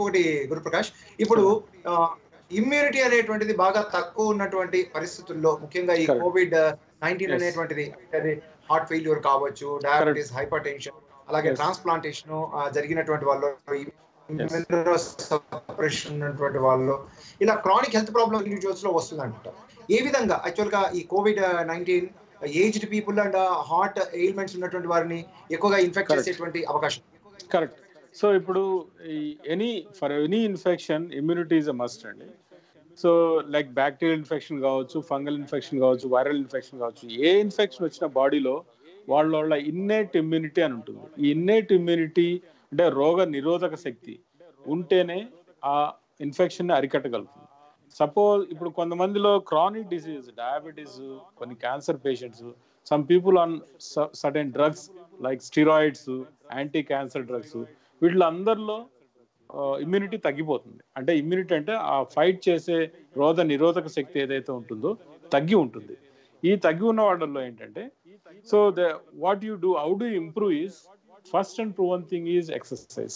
ఇంకొకటి గురుప్రకాష్ ఇప్పుడు ఇమ్యూనిటీ అనేటువంటిది బాగా తక్కువ ఉన్నటువంటి పరిస్థితుల్లో ముఖ్యంగా ఈ Correct. Covid nineteen Yes. అనేటువంటిది అది హార్ట్ ఫెయిల్యూర్ కావచ్చు డయాబెటీస్ హైపర్ టెన్షన్ అలాగే Yes. ట్రాన్స్ప్లాంటేషన్ జరిగినటువంటి వాళ్ళు సపరేషన్ ఉన్నటువంటి వాళ్ళు ఇలా క్రానిక్ హెల్త్ ప్రాబ్లమ్ ఇండివిజువల్స్ లో వస్తుందంట ఏ విధంగా యాక్చువల్ గా ఈ covid nineteen aged people and heart ailments ఉన్నటువంటి వారిని ఎక్కువగా ఇన్ఫెక్ట్ Correct. చేసేటువంటి అవకాశం కరెక్ట్ సో ఇప్పుడు any for any infection immunity is a must అండి సో లైక్ బ్యాక్టీరియల్ ఇన్ఫెక్షన్ కావచ్చు ఫంగల్ ఇన్ఫెక్షన్ కావచ్చు వైరల్ ఇన్ఫెక్షన్ కావచ్చు ఏ ఇన్ఫెక్షన్ వచ్చిన బాడీలో వాళ్ళ వాళ్ళ ఇన్నేట్ ఇమ్యూనిటీ అని ఉంటుంది ఈ ఇన్నేట్ ఇమ్యూనిటీ అంటే రోగ నిరోధక శక్తి ఉంటేనే ఆ ఇన్ఫెక్షన్ అరికట్టగలుగుతుంది సపోజ్ ఇప్పుడు కొంతమందిలో క్రానిక్ డిసీజ్ డయాబెటీస్ కొన్ని cancer patients some people on certain drugs like steroids anti cancer drugs వీళ్ళందరిలో ఇమ్యూనిటీ తగ్గిపోతుంది అంటే ఇమ్యూనిటీ అంటే ఆ ఫైట్ చేసే రోగ నిరోధక శక్తి ఏదైతే ఉంటుందో తగ్గి ఉంటుంది ఈ తగ్గి ఉన్న వాళ్ళల్లో ఏంటంటే so the what you do how do improve is first and proven thing is exercise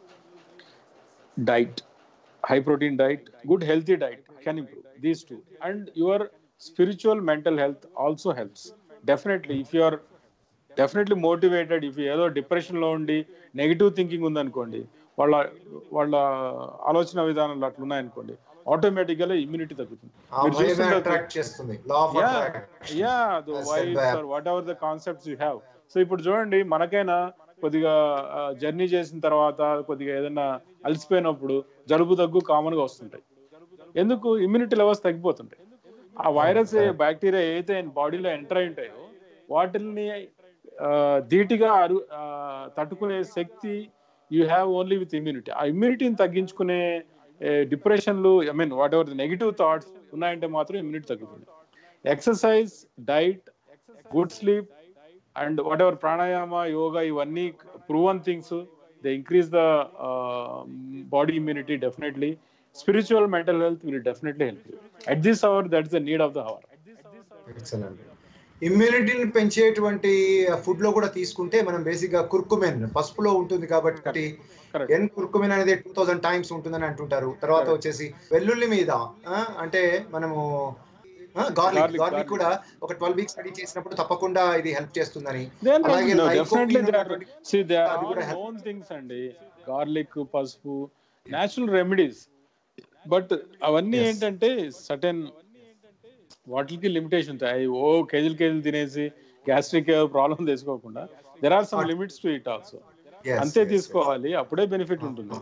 diet high protein diet good healthy diet can improve these two and your spiritual mental health also helps definitely if you are definitely motivated if ఏదో depression లో ఉండి negative thinking ఉందనుకోండి వాళ్ళ వాళ్ళ ఆలోచన విధానాలు అట్లా ఉన్నాయనుకోండి ఆటోమేటిక్ గా ఇమ్యూనిటీ తగ్గుతుంది ఆ మీరు భయమే చూస్తుంటారు- అట్రాక్ట్ చేస్తుంది law of yeah attraction yeah the That's vibes the- or whatever the concepts you have so ఇప్పుడు చూడండి మనకైనా కొద్దిగా జర్నీ చేసిన తర్వాత కొద్దిగా ఏదైనా అలసిపోయినప్పుడు జలుబు దగ్గు కామన్ గా వస్తుంటాయి ఎందుకు ఇమ్యూనిటీ లెవెల్స్ తగ్గిపోతుంటాయి ఆ వైరస్ బ్యాక్టీరియా ఏదైతే బాడీలో ఎంటర్ అయి ఉంటాయో వాటిని ఆ, ధీటుగా అరు ఆ, తట్టుకునే శక్తి you have only with immunity ఆ ఇమ్యూనిటీని తగ్గించుకునే డిప్రెషన్లు I mean whatever negative thoughts ఉన్నాయంటే మాత్రం ఇమ్యూనిటీ తగ్గుతుంది exercise diet good sleep and whatever pranayama yoga ఇవన్నీ proven things they increase the body immunity definitely spiritual mental health will definitely help you at this hour that is the need of the hour excellent ఇమ్యూనిటీని పెంచేటువంటి food లో కూడా తీసుకుంటే మనం basic గా కుర్కుమెన్ పసుపులో ఉంటుంది కాబట్టి కరెక్ట్ ఎన్ కుర్కుమెన్ అనేది టూ థౌసండ్ టైమ్స్ ఉంటుందని అంటుంటారు తర్వాత Correct. వచ్చేసి వెల్లుల్లి మీద ఆ, అంటే మనము గార్లిక్ Garlic, గార్లిక్ garlic. కూడా ఒక ట్వెల్వ్ వీక్స్ స్టడీ చేసినప్పుడు తప్పకుండా ఇది హెల్ప్ చేస్తుందని Then అలాగే no, lycopene definitely they are ఉన్నటువంటి- see they are అది all కూడా help. known things అండి గార్లిక్ పసుపు న్యాచురల్ రెమెడీస్ బట్ అవన్నీ Yes. ఏంటంటే సటన్ వాటికి లిమిటేషన్ ఉంటాయి ఓ కేజీలు కేజీలు తినేసి గ్యాస్ట్రిక్ ప్రాబ్లం తీసుకోకుండా there are some But- limits to it also Yes, అంతే yes, తీసుకోవాలి అప్పుడే బెనిఫిట్ ఉంటుంది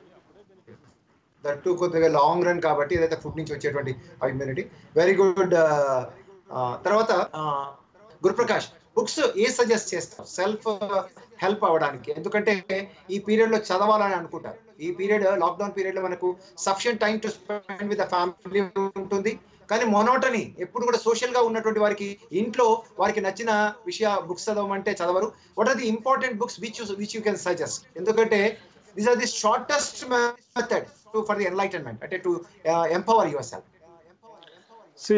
దట్టు కొద్దిగా లాంగ్ రన్ కాబట్టి ఏదైతే ఫుడ్ నుంచి వచ్చేటువంటి ఇమ్యూనిటీ వెరీ గుడ్ తర్వాత uh, గురుప్రకాష్ బుక్స్ ఏ సజెస్ట్ చేస్తారు సెల్ఫ్ హెల్ప్ అవ్వడానికి ఎందుకంటే ఈ పీరియడ్ లో చదవాలని అనుకుంటారు ఈ పీరియడ్ లాక్డౌన్ పీరియడ్ లో మనకు sufficient time to spend with family ఉంటుంది కానీ మొనోటని ఎప్పుడు కూడా సోషల్ గా ఉన్నటువంటి వారికి ఇంట్లో వారికి నచ్చిన విషయ బుక్స్ చదవమంటే చదవరు what are the important books which which you can suggest ఎందుకంటే these are the shortest method to for the enlightenment అంటే to empower yourself see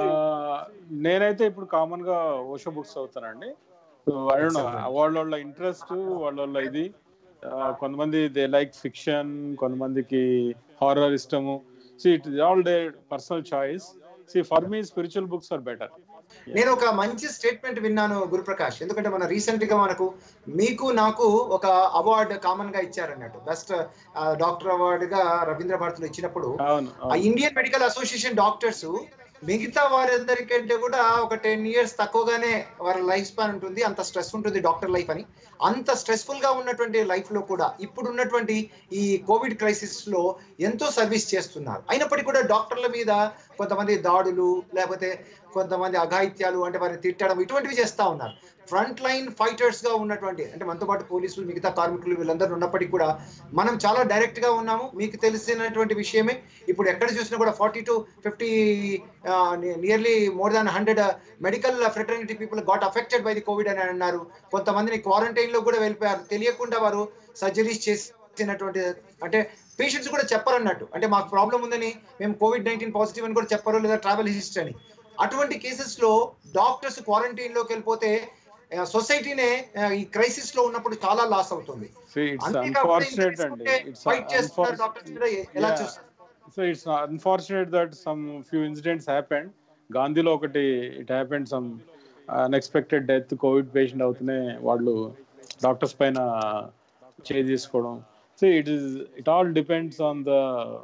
నేనైతే ఇప్పుడు కామన్ గా ఓషో బుక్స్ చదువుతానండి అడను వాళ్ళ వాళ్ళ ఇంట్రెస్ట్ వాళ్ళ వాళ్ళ ఇది ఆ, కొంతమంది దే లైక్ ఫిక్షన్ కొంతమందికి హారర్ ఇష్టము see it all day personal choice see for me spiritual books are better నేను ఒక మంచి స్టేట్మెంట్ విన్నాను గురుప్రకాష్ ఎందుకంటే మన రీసెంట్ గా మనకు మీకు నాకు ఒక అవార్డు కామన్ గా ఇచ్చారన్నట్టు బెస్ట్ డాక్టర్ అవార్డు గా రవీంద్ర భారతిలో ఇచ్చినప్పుడు అవును ఆ అవును. ఇండియన్ మెడికల్ అసోసియేషన్ డాక్టర్స్ మిగతా వారందరికంటే కూడా ఒక టెన్ ఇయర్స్ తక్కువగానే వారి లైఫ్ స్పాన్ ఉంటుంది అంత స్ట్రెస్ ఉంటుంది డాక్టర్ లైఫ్ అని అంత స్ట్రెస్ఫుల్ గా ఉన్నటువంటి లైఫ్ లో కూడా ఇప్పుడు ఉన్నటువంటి ఈ కోవిడ్ క్రైసిస్ లో ఎంతో సర్వీస్ చేస్తున్నారు అయినప్పటికీ కూడా డాక్టర్ల మీద కొంతమంది దాడులు లేకపోతే కొంతమంది అఘాయిత్యాలు అంటే వారిని తిట్టడం ఇటువంటివి చేస్తా ఉన్నారు ఫ్రంట్ లైన్ ఫైటర్స్ గా ఉన్నటువంటి అంటే మనతో పాటు పోలీసులు మిగతా కార్మికులు వీళ్ళందరూ ఉన్నప్పటికీ కూడా మనం చాలా డైరెక్ట్ గా ఉన్నాము మీకు తెలిసినటువంటి విషయమే ఇప్పుడు ఎక్కడ చూసినా కూడా forty to fifty nearly more than hundred medical fraternity people got affected by the covid అని అన్నారు కొంతమందిని క్వారంటైన్ లో కూడా వెళ్ళిపోయారు తెలియకుండా వారు సర్జరీస్ చేసినటువంటి అంటే పేషెంట్స్ కూడా చెప్పరన్నట్టు అంటే మాకు ప్రాబ్లం ఉందని మేము కోవిడ్ నైన్టీన్ పాజిటివ్ అని కూడా చెప్పరు లేదా ట్రావెల్ హిస్టరీ అని అటువంటి కేసెస్ లో డాక్టర్స్ క్వారంటైన్ లోకి వెళ్ళిపోతే సొసైటీనే ఈ క్రైసిస్ లో ఉన్నప్పుడు చాలా లాస్ అవుతుంది ఇట్స్ అంతేకాకుండా అన్ఫార్చునేట్ అండి ఇంత ఇట్స్ ఫైట్ చేస్తున్నారు డాక్టర్స్ కూడా ఎలా Yeah. చూస్తారు so it's unfortunate that some few incidents happened గాంధీలో ఒకటి it happened some unexpected death covid patient అవుతూనే వాళ్ళు డాక్టర్స్ పైన చేయి తీసుకోవడం so it is it all depends on the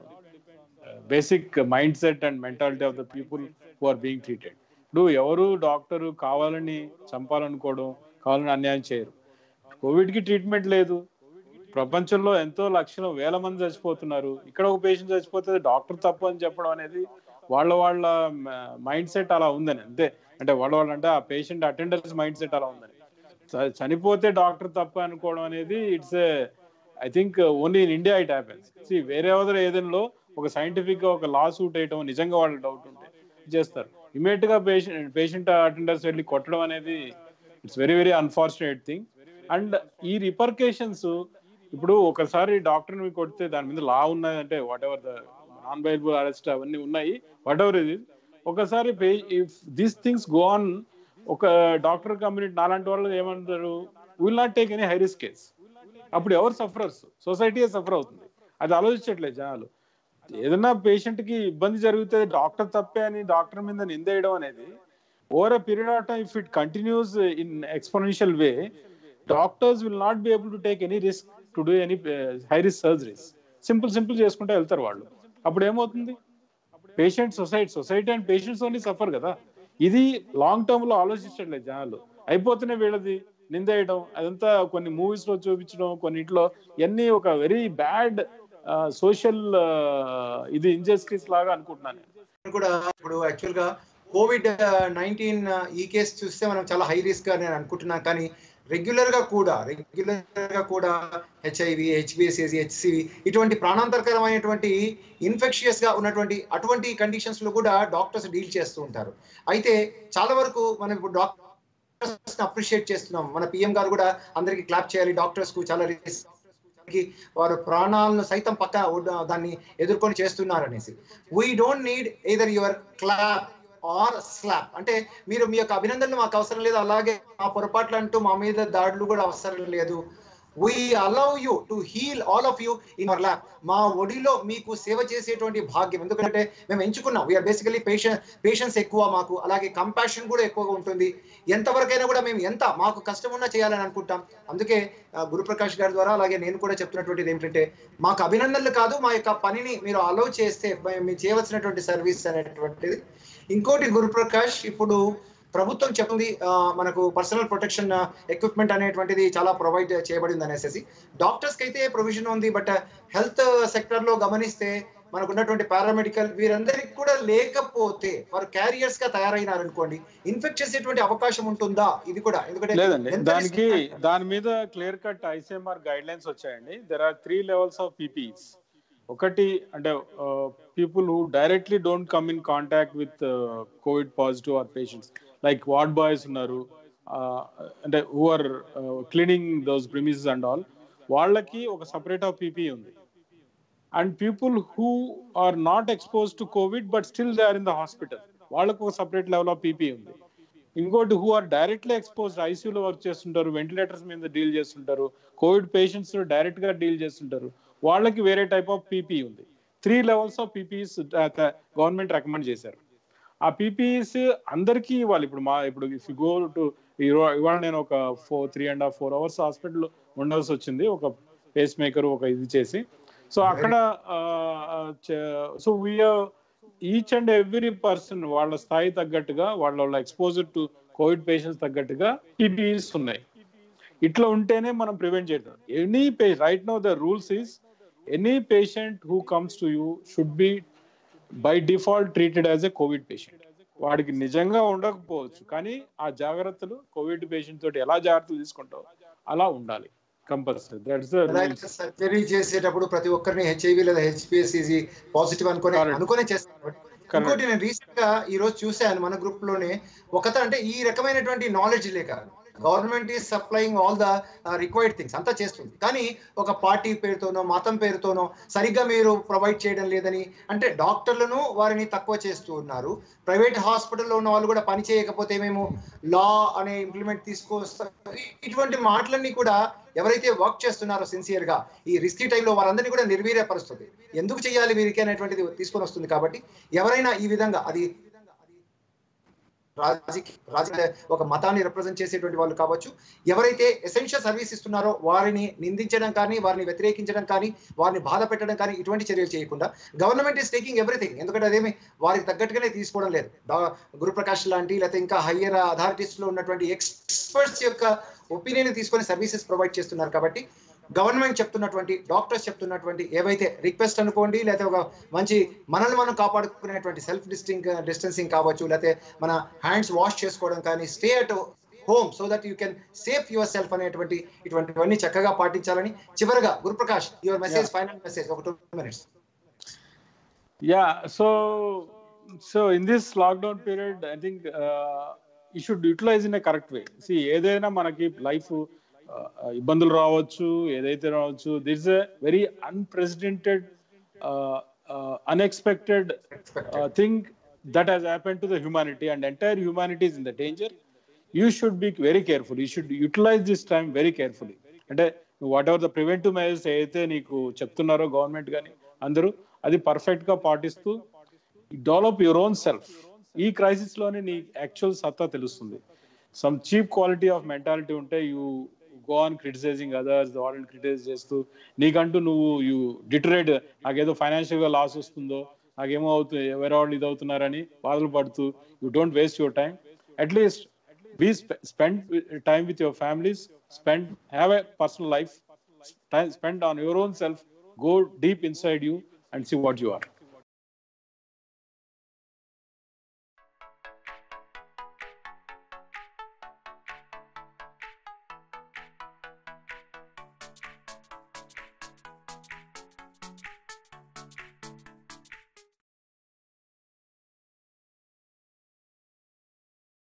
basic mindset and mentality of the people who are being treated ఇప్పుడు ఎవరు doctor కావాలని చంపాలనుకోవడం కావాలని అన్యాయం చేయరు కోవిడ్ కి ట్రీట్మెంట్ లేదు ప్రపంచంలో ఎంతో లక్షల వేల మంది చచ్చిపోతున్నారు ఇక్కడ ఒక పేషెంట్ చచ్చిపోతే డాక్టర్ తప్పు అని చెప్పడం అనేది వాళ్ళ వాళ్ళ మైండ్ సెట్ అలా ఉందని అంతే అంటే వాళ్ళ వాళ్ళ అంటే ఆ పేషెంట్ అటెండర్స్ మైండ్ సెట్ అలా ఉందని చ- చనిపోతే డాక్టర్ తప్పు అనుకోవడం అనేది it's a I think only in India it happens see వేరే అదర్ ఏదైనా ఒక సైంటిఫిక్ గా ఒక లా సూట్ వేయటం నిజంగా వాళ్ళ డౌట్ ఉంటే చేస్తారు ఇమీడియట్ గా పేషెంట్ పేషెంట్ అటెండర్స్ వెళ్ళి కొట్టడం అనేది it's very very unfortunate thing and ఈ రిపర్కేషన్స్ ఇప్పుడు ఒకసారి డాక్టర్ ని కొడితే దాని మీద లా ఉన్నదంటే whatever the non bailable arrest అవన్నీ ఉన్నాయి వాట్ ఎవర్ ఇది ఒకసారి if these things go on ఒక డాక్టర్ కమ్యూనిటీ నాలాంటి వాళ్ళు ఏమంటారు will not take any high risk case అప్పుడు ఎవరు సఫరర్స్ సొసైటీ సఫర్ అవుతుంది అది ఆలోచించట్లేదు జనాలు ఏదైనా పేషెంట్ కి ఇబ్బంది జరిగితే డాక్టర్ తప్పే అని డాక్టర్ మీద నిందేయడం అనేది over a period of time if it continues in exponential way doctors will not be able to take any risk to do any high risk surgeries simple simple చేసుకుంటే వెళ్తారు వాళ్ళు అప్పుడు ఏమవుతుంది patient society society and patients only suffer కదా ఇది long term లో ఆలోచించట్లేదు జనాలు అయిపోతేనే వీళ్ళది నిందేయడం అదంతా కొన్ని మూవీస్ లో చూపించడం కొన్నిట్లో ఇవన్నీ ఒక వెరీ బ్యాడ్ సోషల్ ఇది ఇంజస్టిస్ లాగా అనుకుంటున్నాను నేను. కూడా ఇప్పుడు యాక్చువల్ గా కోవిడ్ నైన్టీన్ ఈ కేసు చూస్తే మనం చాలా హై రిస్క్ గా నేను అనుకుంటున్నాను కానీ రెగ్యులర్ గా కూడా రెగ్యులర్ గా కూడా హెచ్ఐవి హెచ్బిఎస్ఏసి హెచ్సివి ఇటువంటి ప్రాణాంతరకరమైనటువంటి ఇన్ఫెక్షియస్ గా ఉన్నటువంటి అటువంటి కండిషన్స్ లో కూడా డాక్టర్స్ డీల్ చేస్తూ ఉంటారు అయితే చాలా వరకు మనం ఇప్పుడు డాక్టర్స్ అప్రిషియేట్ చేస్తున్నాం మన పిఎం గారు కూడా అందరికి క్లాప్ చేయాలి డాక్టర్స్ కు చాలా risk కి వారు ప్రాణాలను సైతం పక్క ఉడ్- దాన్ని ఎదుర్కొని చేస్తున్నారు అనేసి we don't need either your clap or slap అంటే మీరు మీ యొక్క అభినందనలు మాకు అవసరం లేదు అలాగే మా పొరపాట్లు అంటూ మా మీద దాడులు కూడా అవసరం లేదు we allow you to heal all of you in our lab మా ఒడిలో మీకు సేవ చేసేటువంటి భాగ్యం ఎందుకంటే మేము ఎంచుకున్నాం వీఆర్ బేసికలీ పేషెంట్ పేషెన్స్ ఎక్కువ మాకు అలాగే కంపాషన్ కూడా ఎక్కువగా ఉంటుంది ఎంతవరకైనా కూడా మేము ఎంత మాకు కష్టం ఉన్నా చేయాలని అనుకుంటాం అందుకే ఆ, గురుప్రకాష్ గారి ద్వారా అలాగే నేను కూడా చెప్తున్నటువంటిది ఏంటంటే మాకు అభినందనలు కాదు మా యొక్క పనిని మీరు అలౌ చేస్తే మే- మీరు చేయవలసినటువంటి సర్వీస్ అనేటువంటిది ఇంకోటి గురుప్రకాష్ ఇప్పుడు ప్రభుత్వం చెప్పింది ఆ, మనకు పర్సనల్ ప్రొటెక్షన్ ఎక్విప్మెంట్ అనేటువంటిది చాలా ప్రొవైడ్ చేయబడింది అనేసి డాక్టర్స్ కి అయితే ప్రొవిజన్ ఉంది బట్ హెల్త్ సెక్టర్ లో గమనిస్తే మనకు ఉన్నటువంటి పారామెడికల్ వీరందరికి కూడా లేకపోతే వారు క్యారియర్స్ గా తయారైనారు అనుకోండి ఇన్ఫెక్ట్ చేసేటువంటి అవకాశం ఉంటుందా ఇది కూడా ఎందుకంటే లేదండి ఎంత దానికి risk- దాని మీద clear cut ICMR guidelines వచ్చాయండి there are three levels of PPs ఒకటి అంటే people who directly don't come in contact with covid positive or patients like ward boys ఉన్నారు uh, అంటే who are cleaning those premises and all వాళ్ళకి ఒక separate of PP ఉంది and people who are not expose to covid but still they are in the hospital వాళ్ళకు ఒక separate level of PP ఉంది ఇంకోటి who are directly exposed ఐసీయూలో work చేస్తుంటారు ventilators మీద డీల్ చేస్తుంటారు కోవిడ్ పేషెంట్స్ డైరెక్ట్ గా డీల్ చేస్తుంటారు వాళ్ళకి వేరే టైప్ ఆఫ్ పీపీ ఉంది three levels of PPs government recommend చేశారు ఆ పీపీస్ అందరికీ ఇవ్వాలి ఇప్పుడు మా ఇప్పుడు ఇఫ్ గో టు ఇవాళ నేను ఒక four three and half four hours hospital ఉండాల్సి వచ్చింది ఒక పేస్ మేకర్ ఒక ఇది చేసి సో అక్కడ so we're each and every person వాళ్ళ స్థాయి తగ్గట్టుగా వాళ్ళ వాళ్ళ ఎక్స్పోజర్ టు కోవిడ్ పేషెంట్స్ తగ్గట్టుగా పీపీఈస్ ఉన్నాయి ఇట్లా ఉంటేనే మనం ప్రివెంట్ చేయడం any pay right know the rules is any patient who comes to you should be by default treated as a covid patient వాడికి నిజంగా ఉండకపోవచ్చు కానీ ఆ జాగ్రత్తలు కోవిడ్ పేషెంట్ తోటి ఎలా జాగ్రత్తలు తీసుకుంటావు అలా ఉండాలి కంపల్సరీ దట్స్ ద అలాగే సర్జరీ చేసేటప్పుడు ప్రతి ఒక్కరిని హెచ్ఐవి లేదా హెచ్పిఎస్ఈజీ పాజిటివ్ అనుకునే Correct. అనుకునే చేస్తారు ఇంకోటి నేను రీసెంట్ గా ఈ రోజు చూశాను మన గ్రూప్ లోనే ఒకత అంటే ఈ రకమైనటువంటి నాలెడ్జ్ లేక government is supplying all the required things అంతా చేస్తుంది కానీ ఒక పార్టీ పేరుతోనో మతం పేరుతోనో సరిగ్గా మీరు ప్రొవైడ్ చేయడం లేదని అంటే డాక్టర్లను వారిని తక్కువ చేస్తూ ఉన్నారు ప్రైవేట్ హాస్పిటల్లో ఉన్న వాళ్ళు కూడా పని చేయకపోతే మేము లా అనే ఇంప్లిమెంట్ తీసుకొస్తాం ఇటువంటి మాటలన్నీ కూడా ఎవరైతే వర్క్ చేస్తున్నారో సిన్సియర్ గా ఈ రిస్కీ టైంలో వారందరినీ కూడా నిర్వీర్యపరుస్తుంది ఎందుకు చేయాలి వీరికి అనేటువంటిది తీసుకొని వస్తుంది కాబట్టి ఎవరైనా ఈ విధంగా అది రాజకీయ రాజకీయ ఒక మతాన్ని రిప్రజెంట్ చేసేటువంటి వాళ్ళు కావచ్చు ఎవరైతే ఎసెన్షియల్ సర్వీస్ ఇస్తున్నారో వారిని నిందించడం కానీ వారిని వ్యతిరేకించడం కానీ వారిని బాధ పెట్టడం కానీ ఇటువంటి చర్యలు చేయకుండా గవర్నమెంట్ ఈస్ టేకింగ్ ఎవ్రీథింగ్ ఎందుకంటే అదేమి వారికి తగ్గట్టుగానే తీసుకోవడం లేదు డా- గురుప్రకాష్ లాంటి లేకపోతే ఇంకా హయ్యర్ అథారిటీస్ లో ఉన్నటువంటి ఎక్స్పర్ట్స్ యొక్క ఒపీనియన్ తీసుకొని సర్వీసెస్ ప్రొవైడ్ చేస్తున్నారు కాబట్టి గవర్నమెంట్ చెప్తున్నటువంటి డాక్టర్స్ చెప్తున్నటువంటి ఏవైతే రిక్వెస్ట్ అనుకోండి లేకపోతే ఒక మంచి మనల్ని మనం కాపాడుకునేటువంటి సెల్ఫ్ డిస్టింగ్ డిస్టెన్సింగ్ కావచ్చు లేకపోతే మన హ్యాండ్స్ వాష్ చేసుకోవడం కానీ stay at home so that you can safe yourself అనేటువంటి ఇటువంటివన్నీ చక్కగా పాటించాలని చివరగా Guruprakash your message final message ఒక two minutes Yeah. So, so in this lockdown period, I think uh, you should utilize in a correct way. See, ఏదైనా మనకి life ఇబ్బందులు రావచ్చు ఏదైతే రావచ్చు this a very unprecedented unexpected thing that has happen to the humanity and entire humanity is in the danger you should be very careful you should utilize this time very carefully అంటే whatever the preventive measures ఏదైతే నీకు చెప్తున్నారో government కానీ అందరూ అది perfect గా పాటిస్తూ develop your own self ఈ క్రైసిస్ లోనే నీ యాక్చువల్ సత్తా తెలుస్తుంది some cheap quality of mentality ఉంటే you go on criticizing others వాళ్ళని క్రిటిసైజ్ చేస్తూ నీకంటూ నువ్వు యూ డిటరేట్ నాకేదో ఫైనాన్షియల్ గా లాస్ వస్తుందో నాకేమో అవుతుంది ఎవరి వాళ్ళు ఇది అవుతున్నారని బాధలు పడుతూ you don't waste your time at least be spend time with your families spend have a personal life spend on your own self go deep inside you and see what you are